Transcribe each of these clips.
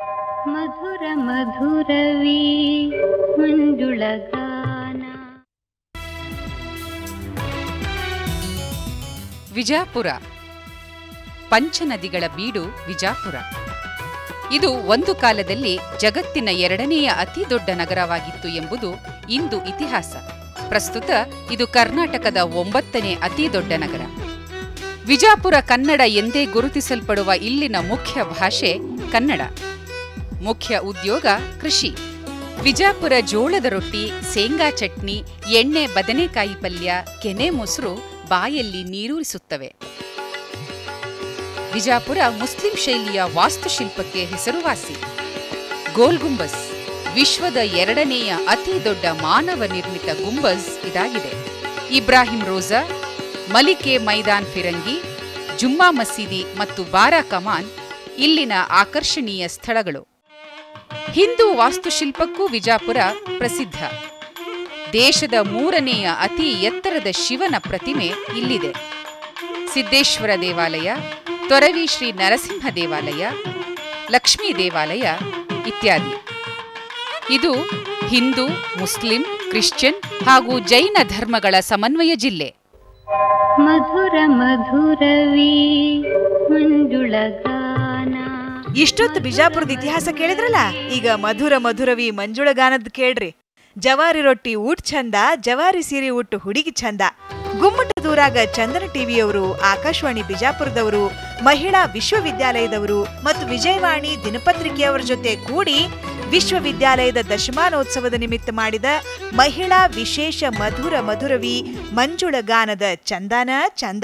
ಮಧುರ ಮಧುರವೀ ಮಂಜುಳಗಾನ ವಿಜಾಪುರ ಪಂಚನದಿಗಳ ಬೀಡು ವಿಜಾಪುರ ಇದು ಒಂದು ಕಾಲದಲ್ಲಿ ಜಗತ್ತಿನ ಎರಡನೆಯ ಅತಿ ದೊಡ್ಡ ನಗರವಾಗಿತ್ತು ಎಂಬುದು ಇಂದು ಇತಿಹಾಸ ಪ್ರಸ್ತುತ ಇದು ಕರ್ನಾಟಕದ ಒಂಬತ್ತನೇ ಅತಿ ದೊಡ್ಡ ನಗರ ವಿಜಾಪುರ ಕನ್ನಡ ಎಂದೇ ಗುರುತಿಸಲ್ಪಡುವ ಇಲ್ಲಿನ ಮುಖ್ಯ ಭಾಷೆ ಕನ್ನಡ ಮುಖ್ಯ ಉದ್ಯೋಗ ಕೃಷಿ ವಿಜಾಪುರ ಜೋಳದ ರೊಟ್ಟಿ ಶೇಂಗಾ ಚಟ್ನಿ ಎಣ್ಣೆ ಬದನೆಕಾಯಿ ಪಲ್ಯ ಕೆನೆ ಮೊಸರು ಬಾಯಲ್ಲಿ ನೀರೂರಿಸುತ್ತವೆ ವಿಜಾಪುರ ಮುಸ್ಲಿಂ ಶೈಲಿಯ ವಾಸ್ತುಶಿಲ್ಪಕ್ಕೆ ಹೆಸರುವಾಸಿ ಗೋಲ್ ಗುಂಬಸ್ ವಿಶ್ವದ ಎರಡನೆಯ ಅತಿ ದೊಡ್ಡ ಮಾನವ ನಿರ್ಮಿತ ಗುಂಬಜ್ ಇದಾಗಿದೆ ಇಬ್ರಾಹಿಂ ರೋಜಾ ಮಲಿಕೆ ಮೈದಾನ್ ಫಿರಂಗಿ ಜುಮ್ಮಾ ಮಸೀದಿ ಮತ್ತು ಬಾರಾ ಕಮಾನ್ ಇಲ್ಲಿನ ಆಕರ್ಷಣೀಯ ಸ್ಥಳಗಳು ಹಿಂದೂ ವಾಸ್ತುಶಿಲ್ಪಕ್ಕೂ ವಿಜಾಪುರ ಪ್ರಸಿದ್ಧ ದೇಶದ ಮೂರನೆಯ ಅತಿ ಎತ್ತರದ ಶಿವನ ಪ್ರತಿಮೆ ಇಲ್ಲಿದೆ ಸಿದ್ದೇಶ್ವರ ದೇವಾಲಯ ತೊರವಿ ಶ್ರೀ ನರಸಿಂಹ ದೇವಾಲಯ ಲಕ್ಷ್ಮೀ ದೇವಾಲಯ ಇತ್ಯಾದಿ ಇದು ಹಿಂದೂ ಮುಸ್ಲಿಂ ಕ್ರಿಶ್ಚಿಯನ್ ಹಾಗೂ ಜೈನ ಧರ್ಮಗಳ ಸಮನ್ವಯ ಜಿಲ್ಲೆ ಮಧುರ ಮಧುರವೀ ಮಂಜುಳಗಾನ ಇಷ್ಟೊತ್ತು ಬಿಜಾಪುರದ ಇತಿಹಾಸ ಕೇಳಿದ್ರಲ್ಲ ಈಗ ಮಧುರ ಮಧುರವಿ ಮಂಜುಳಗಾನದ್ ಕೇಳ್ರಿ ಜವಾರಿ ರೊಟ್ಟಿ ಊಟ ಚಂದ ಜವಾರಿ ಸೀರೆ ಉಟ್ಟು ಹುಡುಗಿ ಚಂದ ಗುಮ್ಮಟ ದೂರಾಗ ಚಂದನ ಟಿವಿಯವರು ಆಕಾಶವಾಣಿ ಬಿಜಾಪುರದವರು ಮಹಿಳಾ ವಿಶ್ವವಿದ್ಯಾಲಯದವರು ಮತ್ತು ವಿಜಯವಾಣಿ ದಿನಪತ್ರಿಕೆಯವರ ಜೊತೆ ಕೂಡಿ ವಿಶ್ವವಿದ್ಯಾಲಯದ ದಶಮಾನೋತ್ಸವದ ನಿಮಿತ್ತ ಮಾಡಿದ ಮಹಿಳಾ ವಿಶೇಷ ಮಧುರ ಮಧುರವಿ ಮಂಜುಳಗಾನದ ಚಂದನ ಚಂದ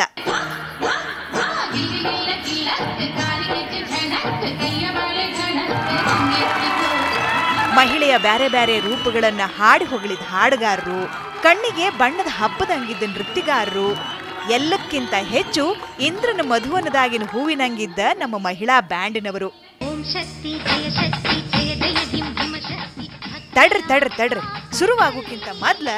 ಮಹಿಳೆಯ ಬ್ಯಾರೆ ಬ್ಯಾರೆ ರೂಪಗಳನ್ನ ಹಾಡಿ ಹೊಗಳಿದ ಹಾಡುಗಾರರು ಕಣ್ಣಿಗೆ ಬಣ್ಣದ ಹಬ್ಬದಂಗಿದ್ದ ನೃತ್ಯಗಾರರು ಎಲ್ಲಕ್ಕಿಂತ ಹೆಚ್ಚು ಇಂದ್ರನ ಮಧುವನದಾಗಿನ ಹೂವಿನಂಗಿದ್ದ ನಮ್ಮ ಮಹಿಳಾ ಬ್ಯಾಂಡಿನವರು ಓಂ ಶಕ್ತಿ ಜಯ ಶಕ್ತಿ ಜಯ ಜಯ ಧಿಂ ಧಿಮ ಶಕ್ತಿ ತಡ್ರಿ ತಡ್ರಿ ತಡ್ರಿ ಶುರುವಾಗೋಕ್ಕಿಂತ ಮೊದ್ಲ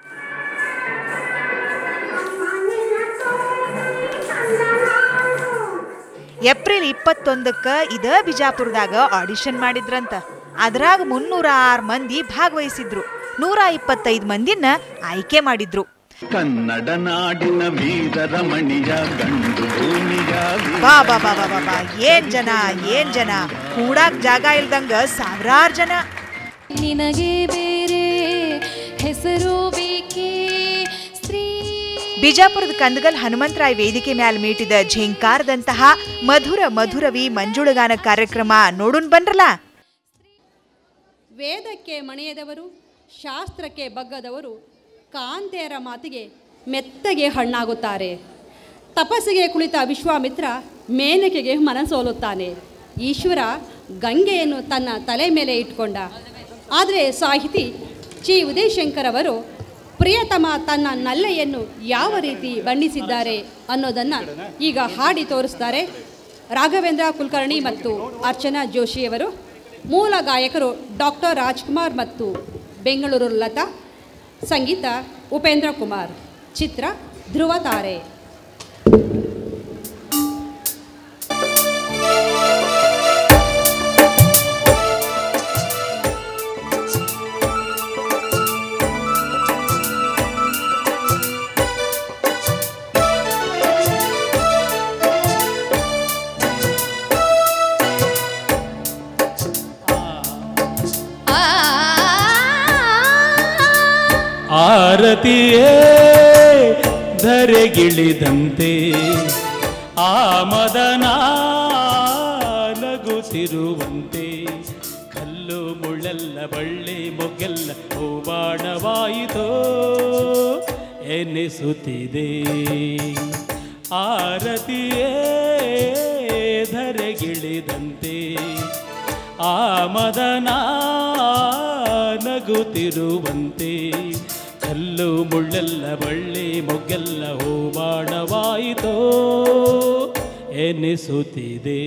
ಏಪ್ರಿಲ್ ಇಪ್ಪತ್ತೊಂದಕ್ಕ ಇದ ಬಿಜಾಪುರದಾಗ ಆಡಿಷನ್ ಮಾಡಿದ್ರಂತ ಅದ್ರಾಗ ಮುನ್ನೂರ ಆರು ಮಂದಿ ಭಾಗವಹಿಸಿದ್ರು ನೂರ ಇಪ್ಪತ್ತೈದು ಮಂದಿನ ಆಯ್ಕೆ ಮಾಡಿದ್ರು ಕನ್ನಡ ನಾಡಿನ ವೀರ ರಮಣಿಯ ಗಂಡು ಭೂಮಿಯ ವೀರ ಬಾ ಬಾ ಬಾ ಬಾ ಬಾ ಬಾ ಏನ್ ಜನ ಏನ್ ಜನ ಕೂಡಾಕ್ ಜಾಗ ಇಲ್ದಂಗ ಸಾವಿರಾರು ಜನ ನಿನಗೆ ಬೇರೆ ಹೆಸರು ಬೇಕೇ ಸ್ತ್ರೀ ಬಿಜಾಪುರದ ಕಂದಗಲ್ ಹನುಮಂತರಾಯ್ ವೇದಿಕೆ ಮ್ಯಾಲ್ ಮೀಟಿದ ಝೇಂಕಾರದಂತಹ ಮಧುರ ಮಧುರವಿ ಮಂಜುಳಗಾನ ಕಾರ್ಯಕ್ರಮ ನೋಡುನ್ ಬನ್ರಲ್ಲ ವೇದಕ್ಕೆ ಮಣಿಯದವರು ಶಾಸ್ತ್ರಕ್ಕೆ ಬಗ್ಗದವರು ಕಾಂತೆಯರ ಮಾತಿಗೆ ಮೆತ್ತಗೆ ಹಣ್ಣಾಗುತ್ತಾರೆ ತಪಸ್ಸಿಗೆ ಕುಳಿತ ವಿಶ್ವಾಮಿತ್ರ ಮೇನಕೆಗೆ ಮನಸೋಲುತ್ತಾನೆ ಈಶ್ವರ ಗಂಗೆಯನ್ನು ತನ್ನ ತಲೆ ಮೇಲೆ ಇಟ್ಕೊಂಡ ಆದರೆ ಸಾಹಿತಿ ಚಿ ಉದಯಶಂಕರ್ ಅವರು ಪ್ರಿಯತಮ ತನ್ನ ನಲ್ಲೆಯನ್ನು ಯಾವ ರೀತಿ ಬಣ್ಣಿಸಿದ್ದಾರೆ ಅನ್ನೋದನ್ನು ಈಗ ಹಾಡಿ ತೋರಿಸ್ತಾರೆ ರಾಘವೇಂದ್ರ ಕುಲಕರ್ಣಿ ಮತ್ತು ಅರ್ಚನಾ ಜೋಶಿಯವರು ಮೂಲ ಗಾಯಕರು ಡಾಕ್ಟರ್ ರಾಜ್ಕುಮಾರ್ ಮತ್ತು ಬೆಂಗಳೂರು ಲತಾ ಸಂಗೀತ ಉಪೇಂದ್ರ ಕುಮಾರ್ ಚಿತ್ರ ಧ್ರುವ ತಾರೆ ಆರತಿಯೇ ಧರೆಗಿಳಿದಂತೆ ಆ ಮದನ ನಗುತ್ತಿರುವಂತೆ ಕಲ್ಲು ಮುಳ್ಳೆಲ್ಲ ಬಳ್ಳಿ ಮೊಗ್ಗೆಲ್ಲ ಹೂವಾಣವಾಯಿತೋ ಎನಿಸುತ್ತಿದೆ ಆರತಿಯೇ ಧರೆಗಿಳಿದಂತೆ ಆ ಮದನ ನಗುತ್ತಿರುವಂತೆ ಕಲ್ಲು ಮುಳ್ಳೆಲ್ಲ ಬಳ್ಳಿ ಮೊಗ್ಗೆಲ್ಲ ಹೂವಾಣವಾಯಿತೋ ಎನಿಸುತ್ತಿದೆ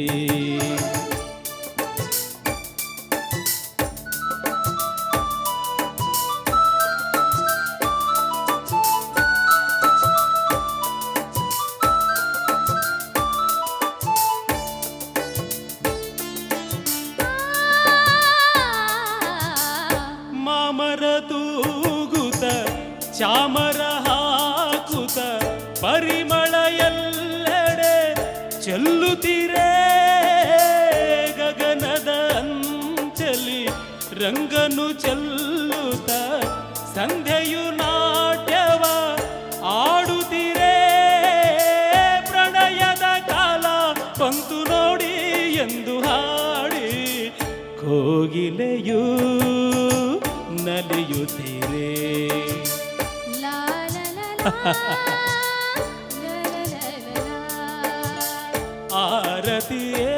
ಚಾಮರ ಹಾಕುತ್ತ ಪರಿಮಳ ಎಲ್ಲೆಡೆ ಚೆಲ್ಲುತ್ತೀರೇ ಗಗನದ ಅಂಚಲಿ ರಂಗನು ಚೆಲ್ಲುತ್ತ ಸಂಧ್ಯೆಯು ನಾಟ್ಯವ ಆಡುತ್ತೀರೇ ಪ್ರಣಯದ ಕಾಲ ಬಂತು ನೋಡಿ ಎಂದು ಹಾಡಿ ಕೋಗಿಲೆಯೂ ನಲಿಯುತ್ತೀರೇ ಲಾ ಲಾ ಲಾ ಲಾ. ಲಾ ಲಾ ಲಾ ಲಾ ಲಾ. ಆರತಿಯೇ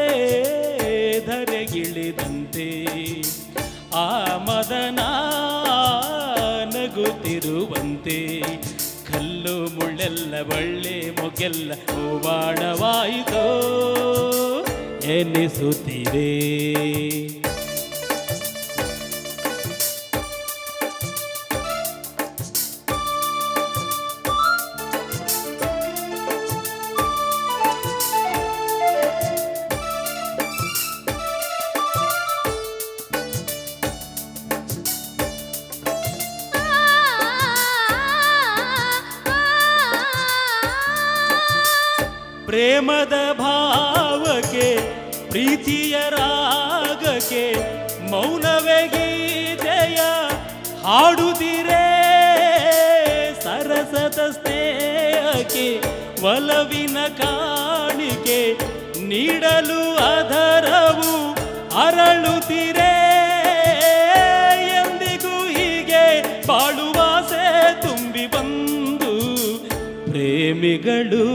ಧರೆಗಿಳಿದಂತೆ ಆ ಮದನ ನಗುತ್ತಿರುವಂತೆ ಕಲ್ಲು ಮುಳ್ಳೆಲ್ಲ ಬಳ್ಳೆ ಮೊಗೆಲ್ಲ ಹೂವಾಣವಾಯಿತೋ ಎನ್ನಿಸುತ್ತಿದೆ ಪ್ರೇಮದ ಭಾವಕ್ಕೆ ಪ್ರೀತಿಯ ರಾಗಕ್ಕೆ ಮೌನವೇ ಗೀತೆಯ ಹಾಡುತ್ತಿರೇ ಸರಸದ ಸ್ನೇಹಕ್ಕೆ ಒಲವಿನ ಕಾಣಿಕೆ ನೀಡಲು ಅದರವು ಅರಳುತ್ತಿರೇ ಎಂದಿಗೂ ಹೀಗೆ ಬಾಳುವಾಸೆ ತುಂಬಿ ಬಂದು ಪ್ರೇಮಿಗಳು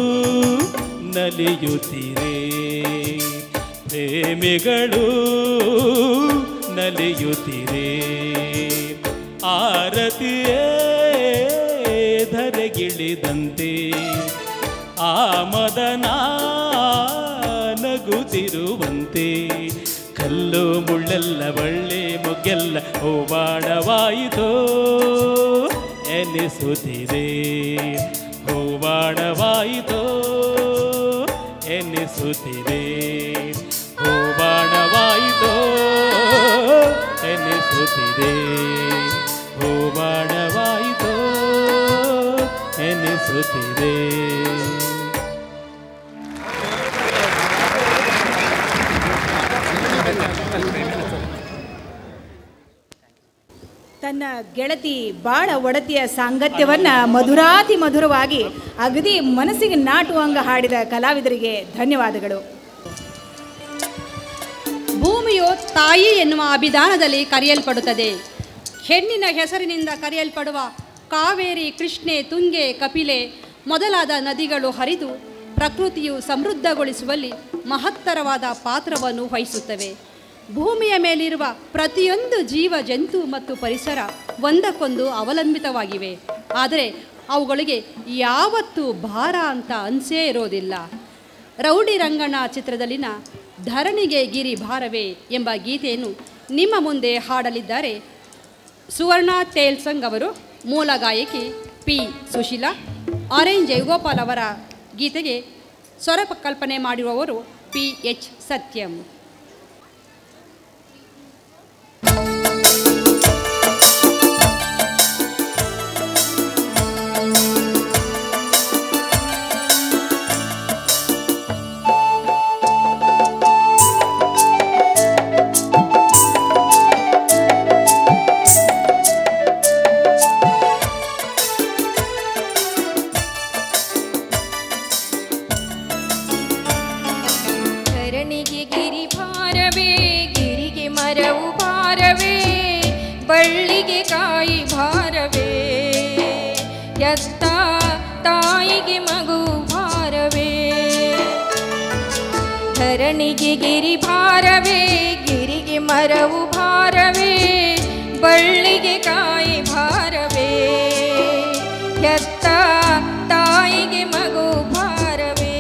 ನಲಿಯುತ್ತೀರೇ ಪ್ರೇಮಿಗಳು ನಲಿಯುತ್ತೀರೇ ಆರತಿಯೇ ಧರೆಗಿಳಿದಂತೆ ಆ ಮದನ ನಗುತ್ತಿರುವಂತೆ ಕಲ್ಲು ಮುಳ್ಳೆಲ್ಲ ಬಳ್ಳೆ ಮೊಗ್ಗೆಲ್ಲ ಹೂವಾಡವಾಯಿತೋ ಎನಿಸುತ್ತಿದೆ ಹೂವಾಡವಾಯಿತೋ ಎನಿಸುತ್ತಿದೆ ಹೂವಾಡವಾಯಿತೋ ಎನಿಸುತ್ತಿದೆ ಹೂವಾಡವಾಯಿತೋ ಎನಿಸುತ್ತಿದೆ ತನ್ನ ಗೆಳತಿ ಬಾಳ ಒಡತಿಯ ಸಾಂಗತ್ಯವನ್ನ ಮಧುರಾತಿ ಮಧುರವಾಗಿ ಅಗದಿ ಮನಸ್ಸಿಗೆ ನಾಟುವಂಗ ಹಾಡಿದ ಕಲಾವಿದರಿಗೆ ಧನ್ಯವಾದಗಳು ಭೂಮಿಯು ತಾಯಿ ಎನ್ನುವ ಅಭಿಧಾನದಲ್ಲಿ ಕರೆಯಲ್ಪಡುತ್ತದೆ ಹೆಣ್ಣಿನ ಹೆಸರಿನಿಂದ ಕರೆಯಲ್ಪಡುವ ಕಾವೇರಿ ಕೃಷ್ಣೆ ತುಂಗೆ ಕಪಿಲೆ ಮೊದಲಾದ ನದಿಗಳು ಹರಿದು ಪ್ರಕೃತಿಯು ಸಮೃದ್ಧಗೊಳಿಸುವಲ್ಲಿ ಮಹತ್ತರವಾದ ಪಾತ್ರವನ್ನು ವಹಿಸುತ್ತವೆ ಭೂಮಿಯ ಮೇಲಿರುವ ಪ್ರತಿಯೊಂದು ಜೀವ ಜಂತು ಮತ್ತು ಪರಿಸರ ಒಂದಕ್ಕೊಂದು ಅವಲಂಬಿತವಾಗಿವೆ ಆದರೆ ಅವುಗಳಿಗೆ ಯಾವತ್ತೂ ಭಾರ ಅಂತ ಅನ್ಸೇ ಇರೋದಿಲ್ಲ ರೌಡಿ ರಂಗಣ್ಣ ಚಿತ್ರದಲ್ಲಿನ ಧರಣಿಗೆ ಗಿರಿ ಭಾರವೇ ಎಂಬ ಗೀತೆಯನ್ನು ನಿಮ್ಮ ಮುಂದೆ ಹಾಡಲಿದ್ದಾರೆ ಸುವರ್ಣ ತೇಲ್ಸಂಗ್ ಅವರು ಮೂಲ ಗಾಯಕಿ ಪಿ ಸುಶೀಲಾ ಆರೆಂಜ್ ಜಯಗೋಪಾಲ್ ಅವರ ಗೀತೆಗೆ ಸ್ವರ ಕಲ್ಪನೆ ಮಾಡಿರುವವರು ಪಿ ಎಚ್ ಸತ್ಯಂ ಧರಣಿಗೆ ಗಿರಿ ಭಾರವೇ ಗಿರಿಗೆ ಮರವು ಭಾರವೇ ಬಳ್ಳಿಗೆ ಕಾಯಿ ಭಾರವೇ ಎತ್ತ ತಾಯಿಗೆ ಮಗು ಭಾರವೇ ಧರಣಿಗೆ ಗಿರಿ ಭಾರವೇ ಗಿರಿಗೆ ಮರವು ಭಾರವೇ ಬಳ್ಳಿಗೆ ಕಾಯಿ ಭಾರವೇ ಎತ್ತ ತಾಯಿಗೆ ಮಗು ಭಾರವೇ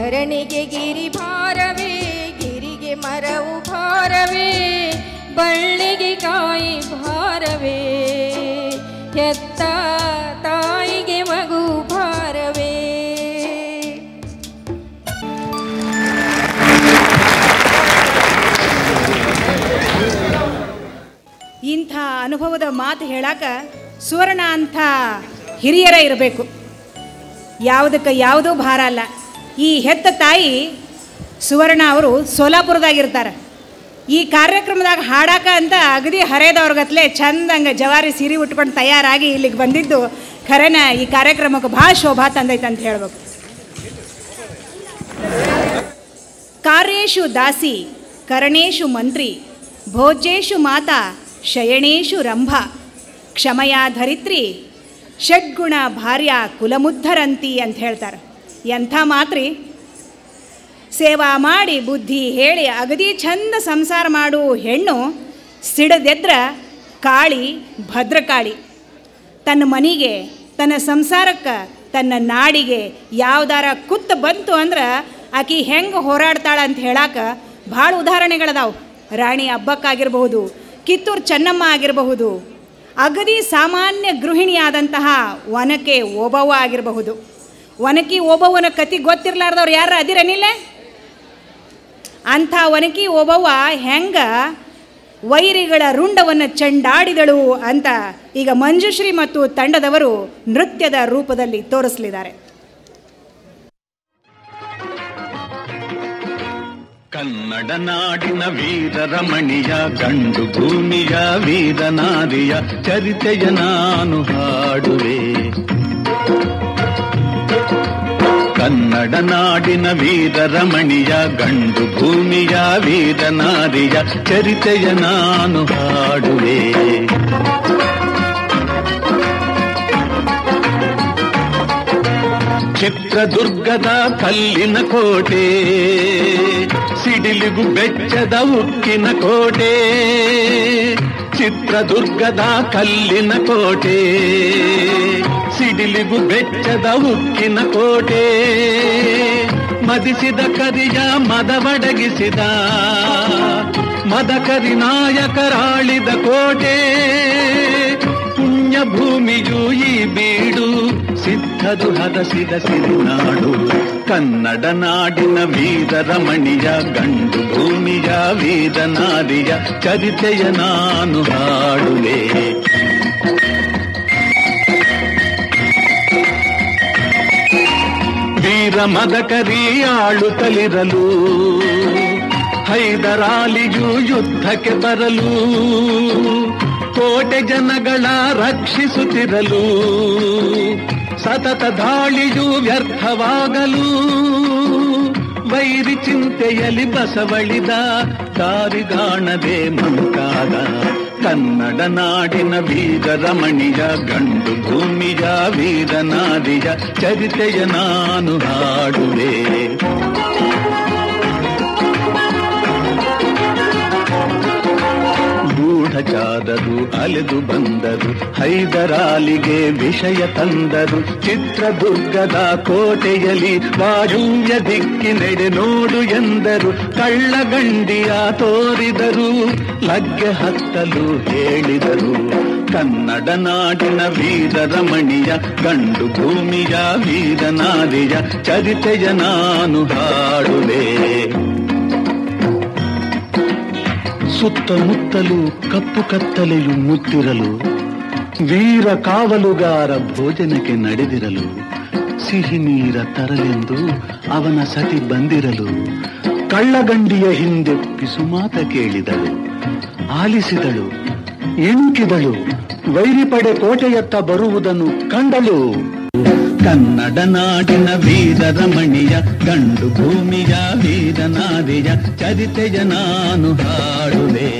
ಧರಣಿಗೆ ಗಿರಿ ಭಾರವೇ ಗಿರಿಗೆ ಮರವು ಭಾರವೇ ಬಳ್ಳಿಗೆ ಕಾಯಿ ಭಾರವೇ ಹೆತ್ತ ತಾಯಿಗೆ ಮಗು ಭಾರವೇ ಇಂಥ ಅನುಭವದ ಮಾತು ಹೇಳಾಕ ಸುವರ್ಣ ಅಂಥ ಹಿರಿಯರ ಇರಬೇಕು ಯಾವುದಕ್ಕೆ ಯಾವುದೂ ಭಾರ ಅಲ್ಲ ಈ ಹೆತ್ತ ತಾಯಿ ಸುವರ್ಣ ಅವರು ಸೋಲಾಪುರದಾಗಿರ್ತಾರೆ ಈ ಕಾರ್ಯಕ್ರಮದಾಗ ಹಾಡಾಕ ಅಂತ ಅಗದಿ ಹರೇದವ್ರಿಗತ್ಲೆ ಚಂದಂಗ ಜವಾರಿ ಸೀರೆ ಉಟ್ಕೊಂಡು ತಯಾರಾಗಿ ಇಲ್ಲಿಗೆ ಬಂದಿದ್ದು ಖರೇನ ಈ ಕಾರ್ಯಕ್ರಮಕ್ಕೆ ಭಾಳ ಶೋಭಾ ತಂದೈತೆ ಅಂತ ಹೇಳ್ಬೇಕು ಕಾರ್ಯೇಶು ದಾಸಿ ಕರಣೇಶು ಮಂತ್ರಿ ಭೋಜ್ಯೇಶು ಮಾತಾ ಶಯಣೇಶು ರಂಭ ಕ್ಷಮಯಾ ಧರಿತ್ರಿ ಷಡ್ಗುಣ ಭಾರ್ಯ ಕುಲಮುದ್ಧರಂತಿ ಅಂತ ಹೇಳ್ತಾರೆ ಎಂಥ ಮಾತ್ರಿ ಸೇವಾ ಮಾಡಿ ಬುದ್ಧಿ ಹೇಳಿ ಅಗದಿ ಚಂದ ಸಂಸಾರ ಮಾಡು ಹೆಣ್ಣು ಸಿಡದೆದ್ರ ಕಾಳಿ ಭದ್ರಕಾಳಿ ತನ್ನ ಮನೆಗೆ ತನ್ನ ಸಂಸಾರಕ್ಕೆ ತನ್ನ ನಾಡಿಗೆ ಯಾವ್ದಾರ ಕುತ್ತು ಬಂತು ಅಂದ್ರೆ ಆಕಿ ಹೆಂಗೆ ಹೋರಾಡ್ತಾಳ ಅಂತ ಹೇಳಾಕ ಭಾಳ ಉದಾಹರಣೆಗಳದಾವು ರಾಣಿ ಅಬ್ಬಕ್ಕಾಗಿರಬಹುದು ಕಿತ್ತೂರು ಚೆನ್ನಮ್ಮ ಆಗಿರಬಹುದು ಅಗದಿ ಸಾಮಾನ್ಯ ಗೃಹಿಣಿಯಾದಂತಹ ಒನಕೆ ಓಬವ್ವ ಆಗಿರಬಹುದು ಒನಕಿ ಓಬವ್ವನ ಕತಿ ಗೊತ್ತಿರ್ಲಾರ್ದವ್ರು ಯಾರು ಅದಿರನಿಲ್ಲೇ ಅಂಥ ಒನಕಿ ಓಬವ್ವ ಹೆಂಗ ವೈರಿಗಳ ರುಂಡವನ್ನು ಚೆಂಡಾಡಿದಳು ಅಂತ ಈಗ ಮಂಜುಶ್ರೀ ಮತ್ತು ತಂಡದವರು ನೃತ್ಯದ ರೂಪದಲ್ಲಿ ತೋರಿಸಲಿದ್ದಾರೆ ಕನ್ನಡ ನಾಡಿನ ವೀರರಮಣಿಯ ಗಂಡು ಭೂಮಿಯ ವೀರನಾರಿಯ ಚರಿತೆಯ ನಾನು ಹಾಡುವೆ ಕನ್ನಡ ನಾಡಿನ ವೀರರಮಣಿಯ ಗಂಡು ಭೂಮಿಯ ವೀರನಾರಿಯ ಚರಿತೆಯ ನಾನು ಹಾಡುವೆ ಚಿತ್ರದುರ್ಗದ ಕಲ್ಲಿನ ಕೋಟೆ ಸಿಡಿಲಿಗು ಬೆಚ್ಚದ ಉಕ್ಕಿನ ಕೋಟೆ ಚಿತ್ರದುರ್ಗದ ಕಲ್ಲಿನ ಕೋಟೆ ಸಿಡಿಲಿಗು ಬೆಚ್ಚದ ಉಕ್ಕಿನ ಕೋಟೆ ಮದಿಸಿದ ಕರಿಯ ಮದವಡಗಿಸಿದ ಮದಕರಿ ನಾಯಕರಾಳಿದ ಕೋಟೆ ಪುಣ್ಯ ಭೂಮಿಯು ಈ ಬೀಡು ಸಿದ್ಧದು ಹದಸಿದ ಸಿರಿನಾಡು ಕನ್ನಡ ನಾಡಿನ ವೀರರಮಣಿಯ ಗಂಡು ಭೂಮಿಯ ವೀರನಾರಿಯ ಚರಿತೆಯ ನಾನು ಹಾಡುವೆ ವೀರ ಮದಕರಿ ಆಳುತ್ತಲಿರಲು ಹೈದರಾಲಿಯು ಯುದ್ಧಕ್ಕೆ ಬರಲು ಕೋಟೆ ಜನಗಳ ರಕ್ಷಿಸುತ್ತಿರಲು ಸತತ ದಾಳಿಯು ವ್ಯರ್ಥವಾಗಲು ವೈರಿ ಚಿಂತೆಯಲ್ಲಿ ಬಸವಳಿದ ದಾರಿಗಾಣದೆ ಮಂಕಾದ ಕನ್ನಡ ನಾಡಿನ ವೀರರಮಣಿಯ ಗಂಡು ಭೂಮಿಯ ವೀರನಾದಿಯ ಚರಿತೆಯ ನಾನು ಹಾಡುವೆ ಗೂಢಚಾದರು ಅಲೆದು ಬಂದರು ಹೈದರಾಲಿಗೆ ವಿಷಯ ತಂದರು ಚಿತ್ರದುರ್ಗದ ಕೋಟೆಯಲ್ಲಿ ವಾಯುವ್ಯ ದಿಕ್ಕಿನೆಡೆ ನೋಡು ಎಂದರು ಕಳ್ಳಗಂಡಿಯ ತೋರಿದರು ಲಗ್ಗೆ ಹತ್ತಲು ಹೇಳಿದರು ಕನ್ನಡ ನಾಡಿನ ವೀರರಮಣಿಯ ಗಂಡು ಭೂಮಿಯ ವೀರನಾರಿಯ ಚರಿತೆಯ ನಾನು ಹಾಡುವೆ ಸುತ್ತಮುತ್ತಲು ಕಪ್ಪು ಕತ್ತಲೆಯು ಮುತ್ತಿರಲು ವೀರ ಕಾವಲುಗಾರ ಭೋಜನಕ್ಕೆ ನಡೆದಿರಲು ಸಿಹಿ ನೀರ ತರಲೆಂದು ಅವನ ಸತಿ ಬಂದಿರಲು ಕಳ್ಳಗಂಡಿಯ ಹಿಂದೆ ಪಿಸುಮಾತ ಕೇಳಿದಳು ಆಲಿಸಿದಳು ಎಣುಕಿದಳು ವೈರಿಪಡೆ ಕೋಟೆಯತ್ತ ಬರುವುದನ್ನು ಕಂಡಳು ಕನ್ನಡ ನಾಡಿನ ವೀರರಮಣಿಯ ಗಂಡು ಭೂಮಿಯ ವೀರನಾರಿಯ ಚರಿತೆಯ ನಾನು ಹಾಡುವೆ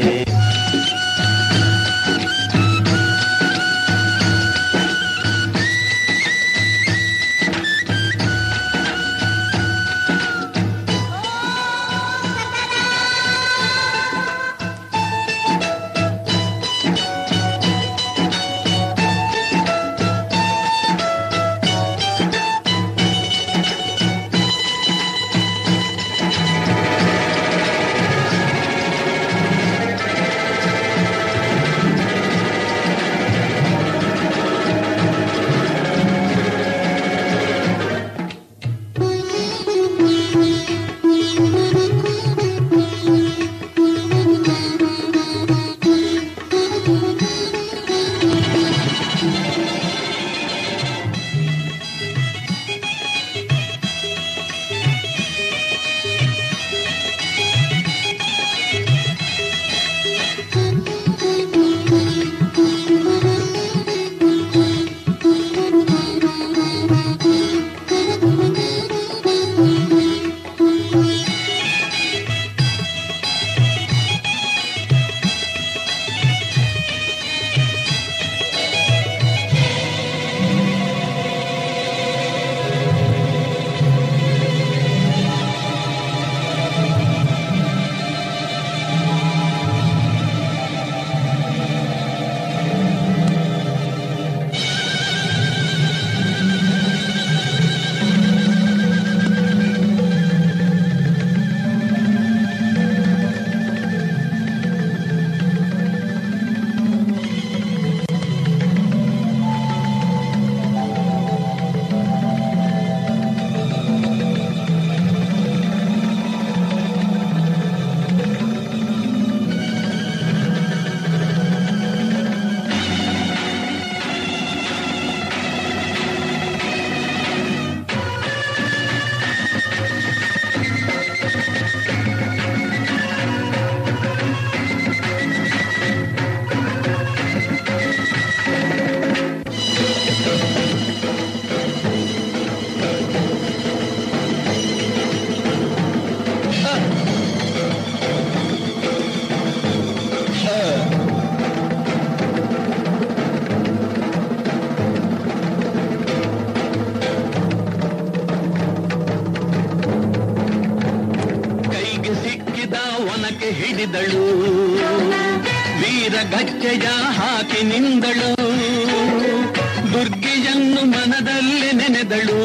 ಹಿಡಿದಳು ವೀರ ಗಚ್ಚೆಯ ಹಾಕಿ ನಿಂದಳು ದುರ್ಗೆಯನ್ನು ಮನದಲ್ಲಿ ನೆನೆದಳು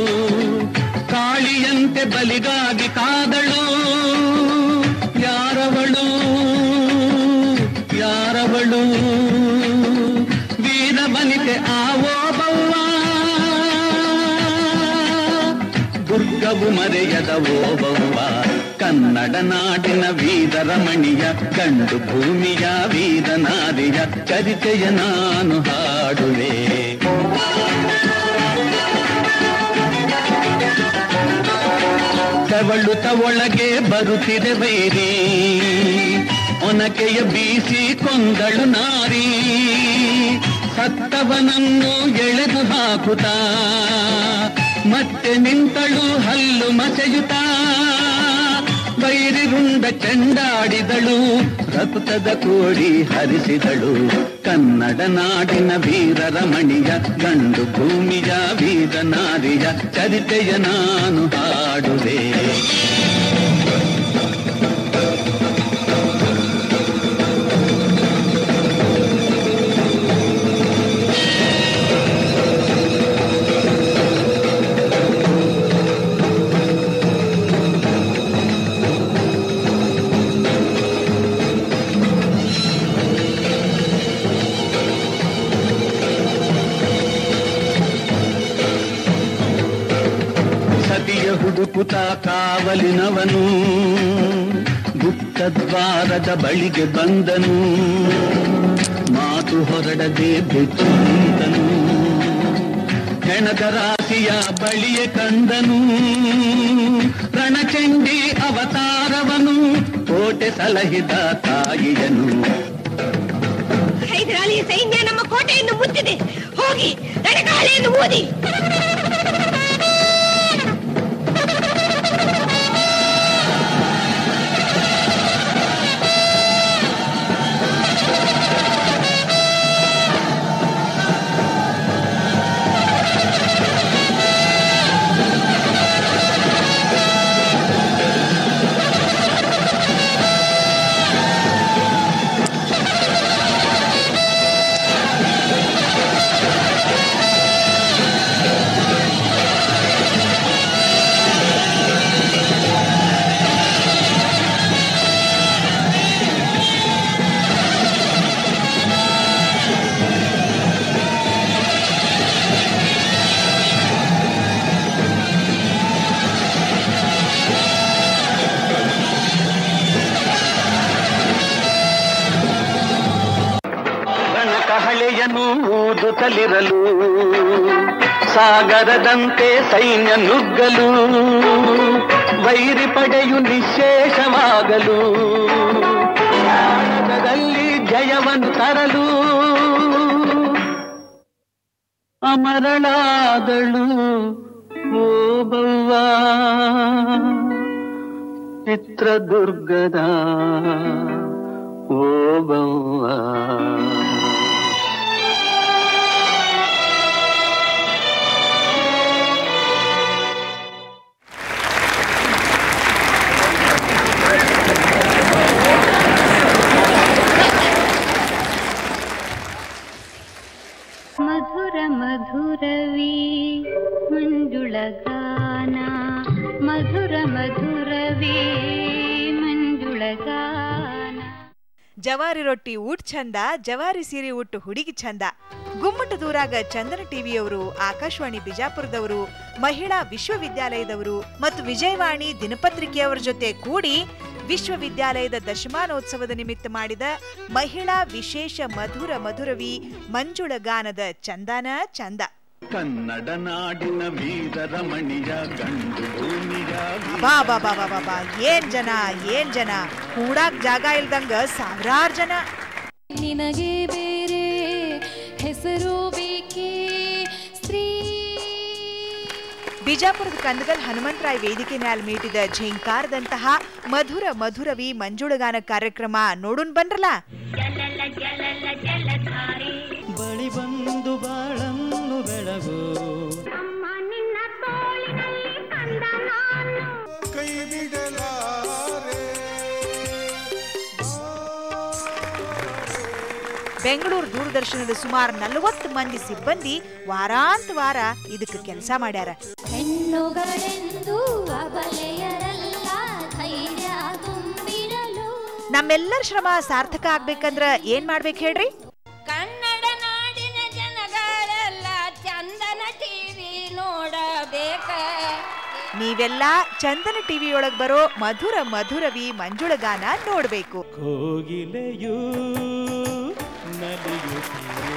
ಕಾಳಿಯಂತೆ ಬಲಿಗಾಗಿ ಕಾದಳು ಯಾರವಳು ಯಾರವಳು ವೀರ ವನಿತೆ ಆವೋ ಬವ್ವ ದುರ್ಗವು ಮರೆಯದ ಓಬವ್ವ ಕನ್ನಡ ನಾಡಿನ ವೀರ ರಮಣಿಯ ಗಂಡು ಭೂಮಿಯ ವೀರ ನಾರಿಯ ಚರಿತೆಯ ನಾನು ಹಾಡುವೆ ತೆವಳುತ ಒಳಗೆ ಬರುತ್ತಿದೆ ವೈರಿ ಒನಕೆಯ ಬೀಸಿ ಕೊಂದಳು ನಾರಿ ಸತ್ತವನನ್ನು ಎಳೆದು ಹಾಕುತ್ತಾ ಮತ್ತೆ ನಿಂತಳು ಹಲ್ಲು ಮಸೆಯುತ್ತಾ ಬೈರಿರುಂಡ ಚೆಂಡಾಡಿದಳು ರಕ್ತದ ಕೋಡಿ ಹರಿಸಿದಳು ಕನ್ನಡ ನಾಡಿನ ವೀರ ರಮಣಿಯ ಗಂಡು ಭೂಮಿಯ ವೀರ ನಾರಿಯ ಚರಿತೆಯ ನಾನು ಹಾಡುವೆ ಸತಿಯ ಹುಡುಕುತ ಕಾವಲಿನವನು ಗುಪ್ತದ್ವಾರದ ಬಳಿಗೆ ಬಂದನು ಮಾತು ಹೊರಡದೆ ಬೆಚ್ಚು ನಿಂತನು ಹೆಣದ ರಾಶಿಯ ಬಳಿಯೇ ಕಂದನು ರಣಚಂಡಿ ಅವತಾರವನು ಕೋಟೆ ಸಲಹಿದ ತಾಯಿಯನು ಹೈದರಾಲಿ ಸೈನ್ಯ ನಮ್ಮ ಕೋಟೆಯನ್ನು ಮುತ್ತಿದೆ ಹೋಗಿ ರಣಗಾಳಿಯನ್ನು ಊದಿ ರಣಕಹಳೆಯನ್ನು ಊದುತ್ತಲಿರಲು ಸಾಗರದಂತೆ ಸೈನ್ಯ ನುಗ್ಗಲು ವೈರಿ ಪಡೆಯು ನಿಶೇಷವಾಗಲು ಭಾರತದಲ್ಲಿ ಜಯವನ್ನು ತರಲು ಅಮರಳಾದಳು ಓಬವ್ವ ಚಿತ್ರದುರ್ಗದ ಓಬವ್ವ ಮಧುರ ಮಧುರವೀ ಮಂಜುಳಗಾನ ಮಧುರ ಮಧುರವೇ ಮಂಜುಳಗಾನ ಜವಾರಿ ರೊಟ್ಟಿ ಊಟ ಚಂದ ಜವಾರಿ ಸೀರೆ ಉಟ್ಟು ಹುಡುಗಿ ಚಂದ ಗುಮ್ಮಟ ದೂರಾಗ ಚಂದನ ಟಿವಿಯವರು ಆಕಾಶವಾಣಿ ಬಿಜಾಪುರದವರು ಮಹಿಳಾ ವಿಶ್ವವಿದ್ಯಾಲಯದವರು ಮತ್ತು ವಿಜಯವಾಣಿ ದಿನಪತ್ರಿಕೆಯವರ ಜೊತೆ ಕೂಡಿ ವಿಶ್ವವಿದ್ಯಾಲಯದ ದಶಮಾನೋತ್ಸವದ ನಿಮಿತ್ತ ಮಾಡಿದ ಮಹಿಳಾ ವಿಶೇಷ ಮಧುರ ಮಧುರವಿ ಮಂಜುಳ ಗಾನದ ಚಂದನ ಚಂದ ಕನ್ನಡ ನಾಡಿನ ವೀರ ರಮಣಿಯ ಗಂಡು ಭೂಮಿಯ ಬಾ ಬಾ ಬಾ ಬಾ ಬಾ ಬಾ ಏನ್ ಜನ ಏನ್ ಜನ ಕೂಡಾಕ್ ಜಾಗ ಇಲ್ದಂಗ ಸಾವಿರಾರು ಜನ ನಿನಗೆ ಬೇರೆ ಹೆಸರು ಬೇಕೇ ಸ್ತ್ರೀ ಬಿಜಾಪುರದ ಕಂದಗಲ್ ಹನುಮಂತರಾಯ್ ವೇದಿಕೆ ಮ್ಯಾಲ್ ಮೀಟಿದ ಝೇಂಕಾರದಂತಹ ಮಧುರ ಮಧುರವಿ ಮಂಜುಳಗಾನ ಕಾರ್ಯಕ್ರಮ ನೋಡುನ್ ಬನ್ರಲ್ಲ ಬಳಿ ಬಂದು ಬಾಳನ್ನು ಬೆಳಗು ಕೈ ಬಿಡಲಾರೆ ಬೆಂಗಳೂರು ದೂರದರ್ಶನದ ಸುಮಾರು ನಲವತ್ತು ಮಂದಿ ಸಿಬ್ಬಂದಿ ವಾರಾಂತ ವಾರ ಇದಕ್ಕೆ ಕೆಲಸ ಮಾಡ್ಯಾರ ಹೆಣ್ಣುಗಳೆಂದು ಅಬಲೆಯರಲ್ಲ ಧೈರ್ಯ ತುಂಬಿರಲು ನಮ್ಮೆಲ್ಲರ ಶ್ರಮ ಸಾರ್ಥಕ ಆಗ್ಬೇಕಂದ್ರ ಏನ್ ಮಾಡ್ಬೇಕು ಹೇಳ್ರಿ ಕನ್ನಡ ನಾಡಿನ ಜನಗಳೆಲ್ಲ ಚಂದನ ಟಿವಿ ನೋಡಬೇಕ ನೀವೆಲ್ಲ ಚಂದನ ಟಿವಿ ಒಳಗ್ ಬರೋ ಮಧುರ ಮಧುರವಿ ಮಂಜುಳಗಾನ ನೋಡ್ಬೇಕು ಕೋಗಿಲೆಯೂ ನಲಿಯುತ್ತಿದೆ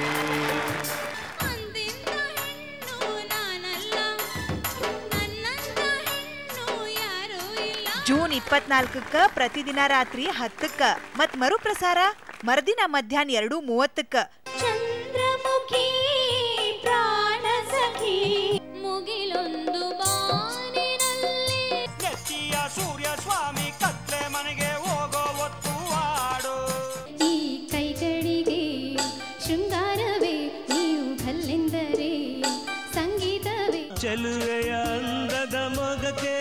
ಜೂನ್ ಇಪ್ಪತ್ನಾಲ್ಕಕ್ಕ ಪ್ರತಿದಿನ ರಾತ್ರಿ ಹತ್ತಕ್ಕ ಮತ್ ಮರುಪ್ರಸಾರ ಮರುದಿನ ಮಧ್ಯಾಹ್ನ ಎರಡು ಮೂವತ್ತಕ್ಕ ಚಂದ್ರಮುಖಿ ಪ್ರಾಣ ಸಖಿ ಮುಗಿಲೊಂದು ಬಾನಿನಲ್ಲಿ ನೆತ್ತಿಯ ಸೂರ್ಯ ಸ್ವಾಮಿ ಕತ್ಲೆ ಮನೆಗೆ ಹೋಗೋ ಒತ್ತು ಆಡು ಈ ಕೈಗಳಿಗೆ ಶೃಂಗಾರವೇ ನೀವು ಕಲ್ಲೆಂದರೆ ಸಂಗೀತವೇ ಚೆಲುವೆಯ ಅಂದದ ಮೊಗಕ್ಕೆ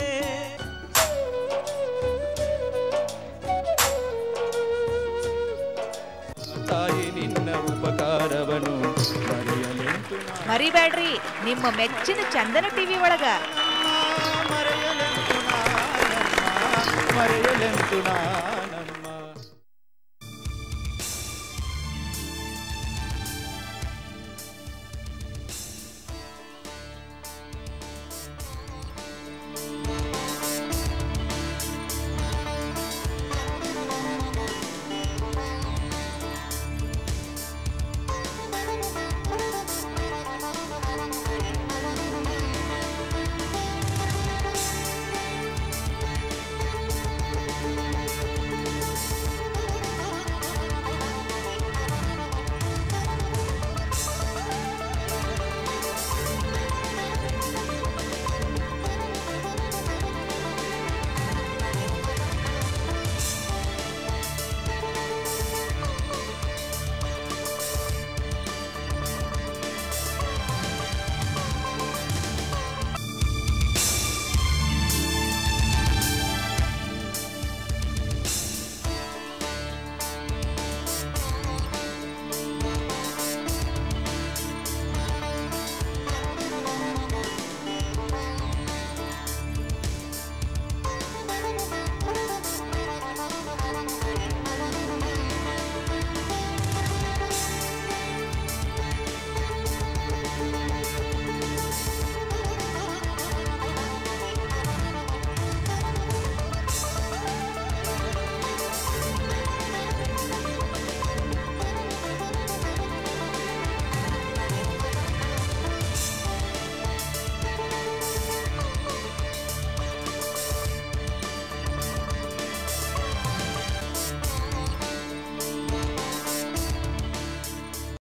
ತಾಯಿ ನಿನ್ನ ಉಪಕಾರವನ್ನು ಮರೆಯಲೆಂತು ನಾ ಮರಿಬೇಡ್ರಿ ನಿಮ್ಮ ಮೆಚ್ಚಿನ ಚಂದನ ಟಿವಿ ಒಳಗ ಮರೆಯಲೆಂತು ನಾ ಮರೆಯಲೆಂತು ನಾ